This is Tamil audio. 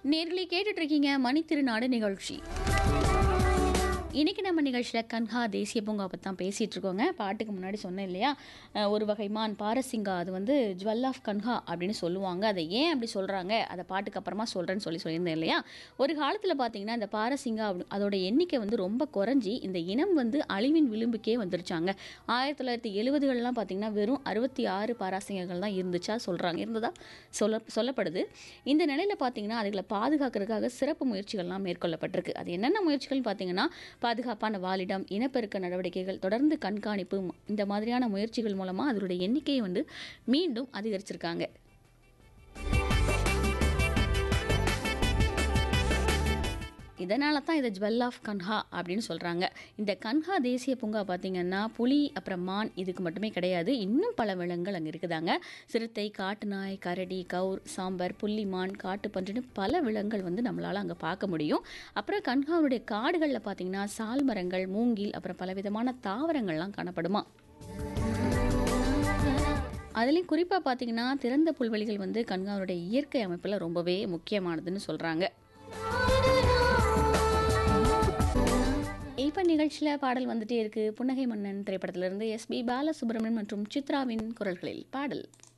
நேர்களே கேட்டுட்டு இருக்கீங்க மணி திருநாடு நிகழ்ச்சி இன்னைக்கு நம்ம நிகழ்ச்சியில் கன்ஹா தேசிய பூங்கா பற்றி தான் பேசிகிட்டு இருக்கோங்க பாட்டுக்கு முன்னாடி சொன்னேன் இல்லையா அஹ் ஒரு வகை மான் பாரசிங்கா அது வந்து ஜுவல் ஆஃப் கன்ஹா அப்படின்னு சொல்லுவாங்க அதை ஏன் அப்படி சொல்கிறாங்க அதை பாட்டுக்கு அப்புறமா சொல்கிறேன்னு சொல்லி சொல்லியிருந்தேன் இல்லையா ஒரு காலத்தில் பார்த்தீங்கன்னா இந்த பாரசிங்கா அப்படி- அதோட எண்ணிக்கை வந்து ரொம்ப குறைஞ்சி இந்த இனம் வந்து அழிவின் விளிம்புக்கே வந்துருச்சாங்க ஆயிரத்தி தொள்ளாயிரத்தி எழுபதுகள்லாம் பார்த்தீங்கன்னா வெறும் அறுபத்தி ஆறு பாராசிங்கங்கள் தான் இருந்துச்சா சொல்கிறாங்க இருந்ததா சொல்ல சொல்லப்படுது இந்த நிலையில் பார்த்தீங்கன்னா அதுகளை பாதுகாக்கிறதுக்காக சிறப்பு முயற்சிகள்லாம் மேற்கொள்ளப்பட்டிருக்கு அது என்னென்ன முயற்சிகள்னு பார்த்தீங்கன்னா பாதுகாப்பான வாலிடம் இனப்பெருக்க நடவடிக்கைகள் தொடர்ந்து கண்காணிப்பு ம- இந்த மாதிரியான முயற்சிகள் மூலமாக அதனுடைய எண்ணிக்கையை வந்து மீண்டும் அதிகரிச்சிருக்காங்க இதனால தான் இதை ஜுவல் ஆஃப் கன்ஹா அப்படின்னு சொல்கிறாங்க இந்த கன்ஹா தேசிய பூங்கா பார்த்தீங்கன்னா புலி அப்புறம் மான் இதுக்கு மட்டுமே கிடையாது இன்னும் பல விலங்குகள் அங்கே இருக்குதாங்க சிறுத்தை காட்டுநாய் கரடி கவுர் சாம்பர் புள்ளிமான் காட்டுப்பன்றின்னு பல விலங்குகள் வந்து நம்மளால் அங்கே பார்க்க முடியும் அப்புறம் கன்ஹாவுடைய காடுகளில் பார்த்தீங்கன்னா சால் மரங்கள் மூங்கில் அப்புறம் பலவிதமான தாவரங்கள்லாம் காணப்படுமா அதுலேயும் குறிப்பாக பார்த்தீங்கன்னா திறந்த புல்வெளிகள் வந்து கன்ஹாவுடைய இயற்கை அமைப்பில் ரொம்பவே முக்கியமானதுன்னு சொல்கிறாங்க இப்போ நிகழ்ச்சியில் பாடல் வந்துட்டே இருக்கு புன்னகை மன்னன் திரைப்படத்திலிருந்து எஸ்பி பாலசுப்ரமணியன் மற்றும் சித்ராவின் குரல்களில் பாடல்